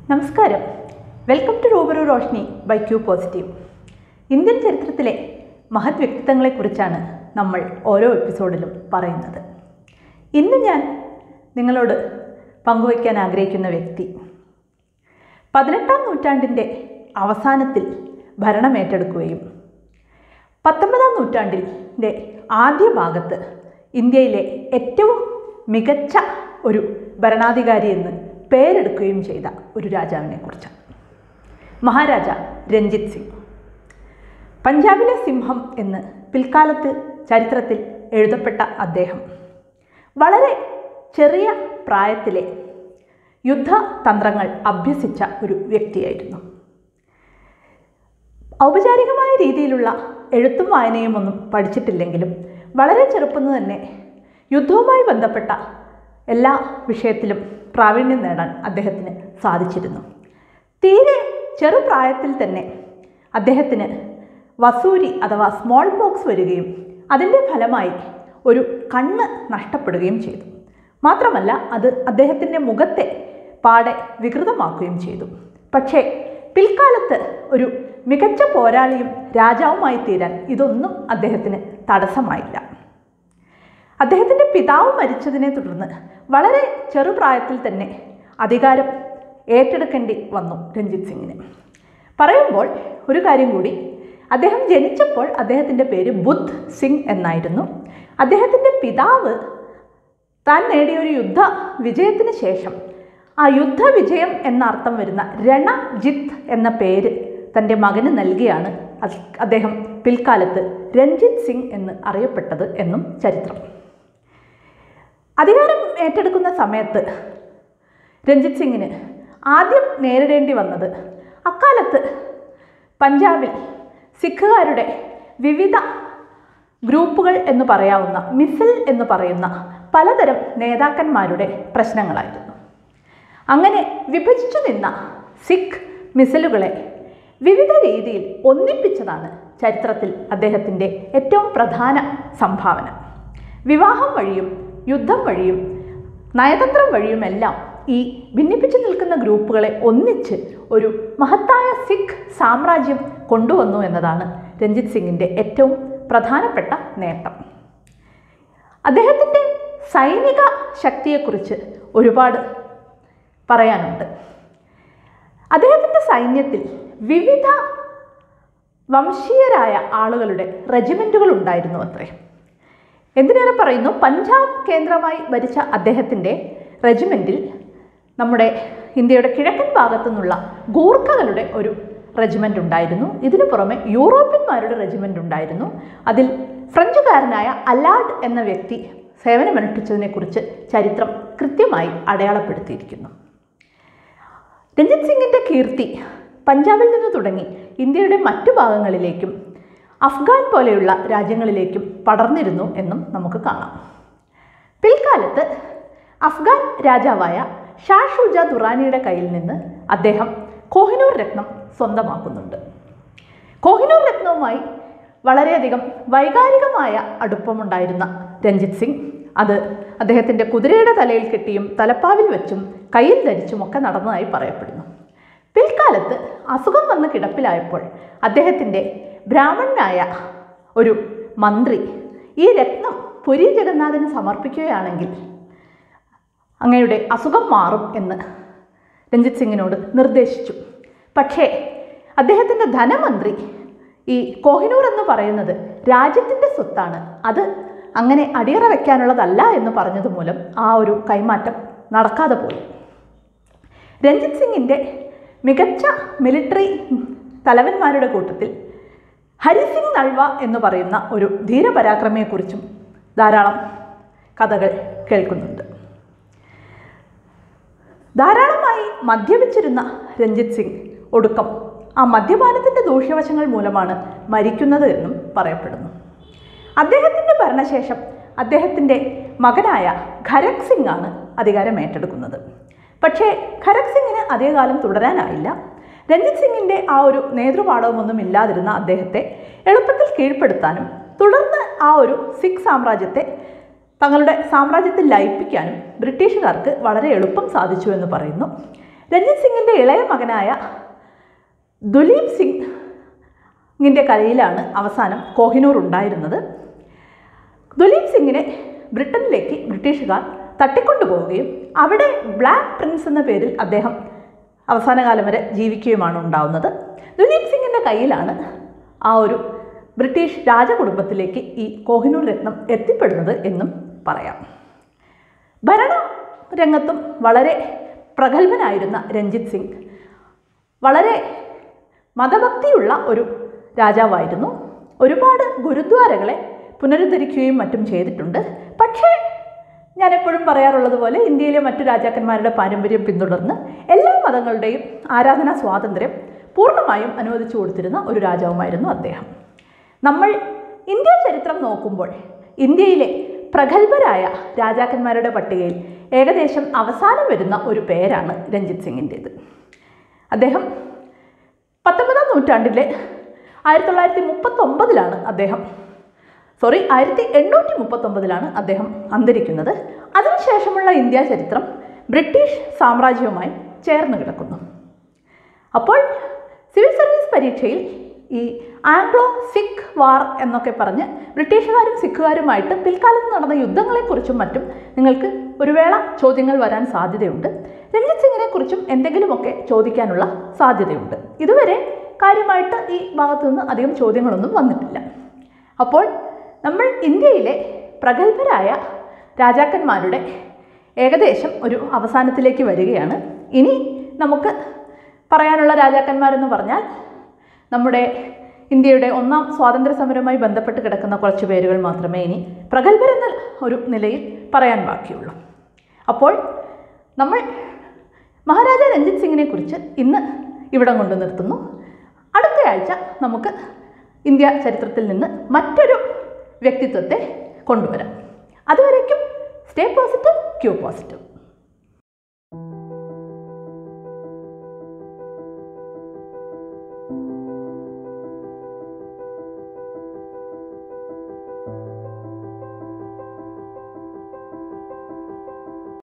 നമസ്കാരം welcome to Rubaru Roshni by Q positive Indian ചരിത്രത്തിലെ മഹത് വ്യക്തിത്വങ്ങളെക്കുറിച്ചാണ് നമ്മൾ ഓരോ എപ്പിസോഡിലും പറയുന്നത് ഇന്ന് ഞാൻ നിങ്ങളോട് പങ്കുവയ്ക്കാൻ ആഗ്രഹിക്കുന്ന വ്യക്തി പതിനെട്ടാം നൂറ്റാണ്ടിൻ്റെ അവസാനത്തിൽ ഭരണമേറ്റെടുക്കുകയും പത്തൊമ്പതാം നൂറ്റാണ്ടിൻ്റെ ആദ്യ ഭാഗത്ത് ഇന്ത്യയിലെ ഏറ്റവും മികച്ച ഒരു ഭരണാധികാരി എന്ന് പേരെടുക്കുകയും ചെയ്ത ഒരു രാജാവിനെ കുറിച്ചാണ് മഹാരാജ രഞ്ജിത് സിംഗ് പഞ്ചാബിലെ സിംഹം എന്ന് പിൽക്കാലത്ത് ചരിത്രത്തിൽ എഴുതപ്പെട്ട അദ്ദേഹം വളരെ ചെറിയ പ്രായത്തിലെ യുദ്ധതന്ത്രങ്ങൾ അഭ്യസിച്ച ഒരു വ്യക്തിയായിരുന്നു ഔപചാരികമായ രീതിയിലുള്ള എഴുത്തും വായനയും ഒന്നും പഠിച്ചിട്ടില്ലെങ്കിലും വളരെ ചെറുപ്പം തന്നെ യുദ്ധവുമായി ബന്ധപ്പെട്ട എല്ലാ വിഷയത്തിലും പ്രാവീണ്യം നേടാൻ അദ്ദേഹത്തിന് സാധിച്ചിരുന്നു തീരെ ചെറുപ്രായത്തിൽ തന്നെ അദ്ദേഹത്തിന് വസൂരി അഥവാ സ്മോൾ പോക്സ് വരികയും അതിൻ്റെ ഫലമായി ഒരു കണ്ണ് നഷ്ടപ്പെടുകയും ചെയ്തു മാത്രമല്ല അത് അദ്ദേഹത്തിൻ്റെ മുഖത്തെ പാടെ വികൃതമാക്കുകയും ചെയ്തു പക്ഷേ പിൽക്കാലത്ത് ഒരു മികച്ച പോരാളിയും രാജാവുമായി തീരാൻ ഇതൊന്നും അദ്ദേഹത്തിന് തടസ്സമായില്ല അദ്ദേഹത്തിൻ്റെ പിതാവ് മരിച്ചതിനെ തുടർന്ന് വളരെ ചെറുപ്രായത്തിൽ തന്നെ അധികാരം ഏറ്റെടുക്കേണ്ടി വന്നു രഞ്ജിത് സിംഗിന് പറയുമ്പോൾ ഒരു കാര്യം കൂടി അദ്ദേഹം ജനിച്ചപ്പോൾ അദ്ദേഹത്തിൻ്റെ പേര് ബുദ്ധ് സിംഗ് എന്നായിരുന്നു അദ്ദേഹത്തിൻ്റെ പിതാവ് താൻ നേടിയ ഒരു യുദ്ധ വിജയത്തിന് ശേഷം ആ യുദ്ധവിജയം എന്ന അർത്ഥം വരുന്ന രണജിത്ത് എന്ന പേര് തൻ്റെ മകന് നൽകിയാണ് അത് അദ്ദേഹം പിൽക്കാലത്ത് രഞ്ജിത് സിംഗ് എന്ന് അറിയപ്പെട്ടത് എന്നും ചരിത്രം അധികാരം ഏറ്റെടുക്കുന്ന സമയത്ത് രഞ്ജിത് സിംഗിന് ആദ്യം നേരിടേണ്ടി വന്നത് അക്കാലത്ത് പഞ്ചാബിൽ സിഖുകാരുടെ വിവിധ ഗ്രൂപ്പുകൾ എന്ന് പറയാവുന്ന മിസിൽ എന്ന് പറയുന്ന പലതരം നേതാക്കന്മാരുടെ പ്രശ്നങ്ങളായിരുന്നു അങ്ങനെ വിഭജിച്ചു നിന്ന സിഖ് മിസലുകളെ വിവിധ രീതിയിൽ ഒന്നിപ്പിച്ചതാണ് ചരിത്രത്തിൽ അദ്ദേഹത്തിൻ്റെ ഏറ്റവും പ്രധാന സംഭാവന വിവാഹം വഴിയും യുദ്ധം വഴിയും നയതന്ത്രം വഴിയുമെല്ലാം ഈ ഭിന്നിപ്പിച്ചു നിൽക്കുന്ന ഗ്രൂപ്പുകളെ ഒന്നിച്ച് ഒരു മഹത്തായ സിഖ് സാമ്രാജ്യം കൊണ്ടുവന്നു എന്നതാണ് രഞ്ജിത് സിംഗിൻ്റെ ഏറ്റവും പ്രധാനപ്പെട്ട നേട്ടം അദ്ദേഹത്തിൻ്റെ സൈനിക ശക്തിയെക്കുറിച്ച് ഒരുപാട് പറയാനുണ്ട് അദ്ദേഹത്തിൻ്റെ സൈന്യത്തിൽ വിവിധ വംശീയരായ ആളുകളുടെ റെജിമെൻറ്റുകൾ ഉണ്ടായിരുന്നു അത്രേ എന്തിനേറെ പറയുന്നു പഞ്ചാബ് കേന്ദ്രമായി ഭരിച്ച അദ്ദേഹത്തിൻ്റെ റെജിമെൻറ്റിൽ നമ്മുടെ ഇന്ത്യയുടെ കിഴക്കൻ ഭാഗത്തു നിന്നുള്ള ഗൂർഖകളുടെ ഒരു റെജിമെൻ്റ് ഉണ്ടായിരുന്നു ഇതിനു പുറമെ യൂറോപ്യന്മാരുടെ റെജിമെൻ്റ് ഉണ്ടായിരുന്നു അതിൽ ഫ്രഞ്ചുകാരനായ അലാഡ് എന്ന വ്യക്തി സേവനമനുഷ്ഠിച്ചതിനെക്കുറിച്ച് ചരിത്രം കൃത്യമായി അടയാളപ്പെടുത്തിയിരിക്കുന്നു രഞ്ജിത് സിംഗിൻ്റെ കീർത്തി പഞ്ചാബിൽ നിന്ന് തുടങ്ങി ഇന്ത്യയുടെ മറ്റു ഭാഗങ്ങളിലേക്കും അഫ്ഗാൻ പോലെയുള്ള രാജ്യങ്ങളിലേക്കും പടർന്നിരുന്നു എന്നും നമുക്ക് കാണാം പിൽക്കാലത്ത് അഫ്ഗാൻ രാജാവായ ഷാ ഷുജ ദുറാനിയുടെ കയ്യിൽ നിന്ന് അദ്ദേഹം കോഹിനൂർ രത്നം സ്വന്തമാക്കുന്നുണ്ട് കോഹിനൂർ രത്നവുമായി വളരെയധികം വൈകാരികമായ അടുപ്പമുണ്ടായിരുന്ന രഞ്ജിത് സിംഗ് അത് അദ്ദേഹത്തിൻ്റെ കുതിരയുടെ തലയിൽ കെട്ടിയും തലപ്പാവിൽ വെച്ചും കയ്യിൽ ധരിച്ചും ഒക്കെ നടന്നതായി പറയപ്പെടുന്നു പിൽക്കാലത്ത് അസുഖം വന്ന് കിടപ്പിലായപ്പോൾ അദ്ദേഹത്തിൻ്റെ ബ്രാഹ്മണനായ ഒരു മന്ത്രി ഈ രത്നം പുരി ജഗന്നാഥന് സമർപ്പിക്കുകയാണെങ്കിൽ അങ്ങയുടെ അസുഖം മാറും എന്ന് രഞ്ജിത് സിംഗിനോട് നിർദ്ദേശിച്ചു പക്ഷേ അദ്ദേഹത്തിൻ്റെ ധനമന്ത്രി ഈ കോഹിനൂർ എന്ന് പറയുന്നത് രാജ്യത്തിൻ്റെ സ്വത്താണ് അത് അങ്ങനെ അടിയറ വയ്ക്കാനുള്ളതല്ല എന്ന് പറഞ്ഞത് മൂലം ആ ഒരു കൈമാറ്റം നടക്കാതെ പോയി രഞ്ജിത് സിംഗിൻ്റെ മികച്ച മിലിറ്ററി തലവന്മാരുടെ കൂട്ടത്തിൽ ഹരിസിംഗ് നൾവ എന്ന് പറയുന്ന ഒരു ധീരപരാക്രമിയെക്കുറിച്ചും ധാരാളം കഥകൾ കേൾക്കുന്നുണ്ട് ധാരാളമായി മദ്യപിച്ചിരുന്ന രഞ്ജിത് സിംഗ് ഒടുക്കം ആ മദ്യപാനത്തിൻ്റെ ദൂഷ്യവശങ്ങൾ മൂലമാണ് മരിക്കുന്നത് എന്നും പറയപ്പെടുന്നു അദ്ദേഹത്തിൻ്റെ ഭരണശേഷം അദ്ദേഹത്തിൻ്റെ മകനായ ഖരക് സിംഗ് ആണ് അധികാരം ഏറ്റെടുക്കുന്നത് പക്ഷേ ഖരക് സിംഗിന് അധികകാലം തുടരാനായില്ല രഞ്ജിത് സിംഗിൻ്റെ ആ ഒരു നേതൃപാഠവുമൊന്നും ഇല്ലാതിരുന്ന അദ്ദേഹത്തെ എളുപ്പത്തിൽ കീഴ്പ്പെടുത്താനും തുടർന്ന് ആ ഒരു സിഖ് സാമ്രാജ്യത്തെ തങ്ങളുടെ സാമ്രാജ്യത്തിൽ ലയിപ്പിക്കാനും ബ്രിട്ടീഷുകാർക്ക് വളരെ എളുപ്പം സാധിച്ചു എന്ന് പറയുന്നു രഞ്ജിത് സിംഗിൻ്റെ ഇളയ മകനായ ദുലീപ് സിംഗിൻ്റെ കയ്യിലാണ് അവസാനം കോഹിനൂർ ഉണ്ടായിരുന്നത് ദുലീപ് സിംഗിനെ ബ്രിട്ടനിലേക്ക് ബ്രിട്ടീഷുകാർ തട്ടിക്കൊണ്ടുപോവുകയും അവിടെ ബ്ലാക്ക് പ്രിൻസ് എന്ന പേരിൽ അദ്ദേഹം അവസാന കാലം വരെ ജീവിക്കുകയുമാണ് ഉണ്ടാവുന്നത് ദുലീപ് സിംഗിൻ്റെ കയ്യിലാണ് ആ ഒരു ബ്രിട്ടീഷ് രാജകുടുംബത്തിലേക്ക് ഈ കോഹിനൂർ രത്നം എത്തിപ്പെടുന്നത് എന്നും പറയാം ഭരണ രംഗത്തും വളരെ പ്രഗത്ഭനായിരുന്ന രഞ്ജിത് സിംഗ് വളരെ മതഭക്തിയുള്ള ഒരു രാജാവായിരുന്നു ഒരുപാട് ഗുരുദ്വാരകളെ പുനരുദ്ധരിക്കുകയും മറ്റും ചെയ്തിട്ടുണ്ട് പക്ഷേ ഞാൻ എപ്പോഴും പറയാറുള്ളത് പോലെ ഇന്ത്യയിലെ മറ്റു രാജാക്കന്മാരുടെ പാരമ്പര്യം പിന്തുടർന്ന് എല്ലാ മതങ്ങളുടെയും ആരാധനാ സ്വാതന്ത്ര്യം പൂർണ്ണമായും അനുവദിച്ചു കൊടുത്തിരുന്ന ഒരു രാജാവുമായിരുന്നു അദ്ദേഹം നമ്മൾ ഇന്ത്യ ചരിത്രം നോക്കുമ്പോൾ ഇന്ത്യയിലെ പ്രഗത്ഭരായ രാജാക്കന്മാരുടെ പട്ടികയിൽ ഏകദേശം അവസാനം വരുന്ന ഒരു പേരാണ് രഞ്ജിത് സിംഗിൻ്റേത് അദ്ദേഹം പത്തൊമ്പതാം നൂറ്റാണ്ടിലെ ആയിരത്തി തൊള്ളായിരത്തി മുപ്പത്തൊമ്പതിലാണ് അദ്ദേഹം സോറി ആയിരത്തി എണ്ണൂറ്റി മുപ്പത്തൊമ്പതിലാണ് അദ്ദേഹം അന്തരിക്കുന്നത് അതിനുശേഷമുള്ള ഇന്ത്യ ചരിത്രം ബ്രിട്ടീഷ് സാമ്രാജ്യവുമായി ചേർന്ന് കിടക്കുന്നു അപ്പോൾ സിവിൽ സർവീസ് പരീക്ഷയിൽ ഈ ആംഗ്ലോ സിഖ് വാർ എന്നൊക്കെ പറഞ്ഞ് ബ്രിട്ടീഷുകാരും സിഖുകാരുമായിട്ട് പിൽക്കാലത്ത് നടന്ന യുദ്ധങ്ങളെക്കുറിച്ചും മറ്റും നിങ്ങൾക്ക് ഒരു വേള ചോദ്യങ്ങൾ വരാൻ സാധ്യതയുണ്ട് രഞ്ജിത് സിംഗിനെ കുറിച്ചും എന്തെങ്കിലുമൊക്കെ ചോദിക്കാനുള്ള സാധ്യതയുണ്ട് ഇതുവരെ കാര്യമായിട്ട് ഈ ഭാഗത്തു നിന്ന് അധികം ചോദ്യങ്ങളൊന്നും വന്നിട്ടില്ല അപ്പോൾ നമ്മൾ ഇന്ത്യയിലെ പ്രഗത്ഭരായ രാജാക്കന്മാരുടെ ഏകദേശം ഒരു അവസാനത്തിലേക്ക് വരികയാണ് ഇനി നമുക്ക് പറയാനുള്ള രാജാക്കന്മാരെന്ന് പറഞ്ഞാൽ നമ്മുടെ ഇന്ത്യയുടെ ഒന്നാം സ്വാതന്ത്ര്യ സമരവുമായി ബന്ധപ്പെട്ട് കിടക്കുന്ന കുറച്ച് പേരുകൾ മാത്രമേ ഇനി പ്രഗത്ഭരെന്ന ഒരു നിലയിൽ പറയാൻ ബാക്കിയുള്ളൂ അപ്പോൾ നമ്മൾ മഹാരാജ രഞ്ജിത് സിംഗിനെ കുറിച്ച് ഇന്ന് ഇവിടം കൊണ്ട് നിർത്തുന്നു അടുത്ത ആഴ്ച നമുക്ക് ഇന്ത്യ ചരിത്രത്തിൽ നിന്ന് മറ്റൊരു വ്യക്തിത്വത്തെ കൊണ്ടുവരാം അതുവരേക്കും സ്റ്റേ പോസിറ്റീവ് ക്യൂ പോസിറ്റീവ്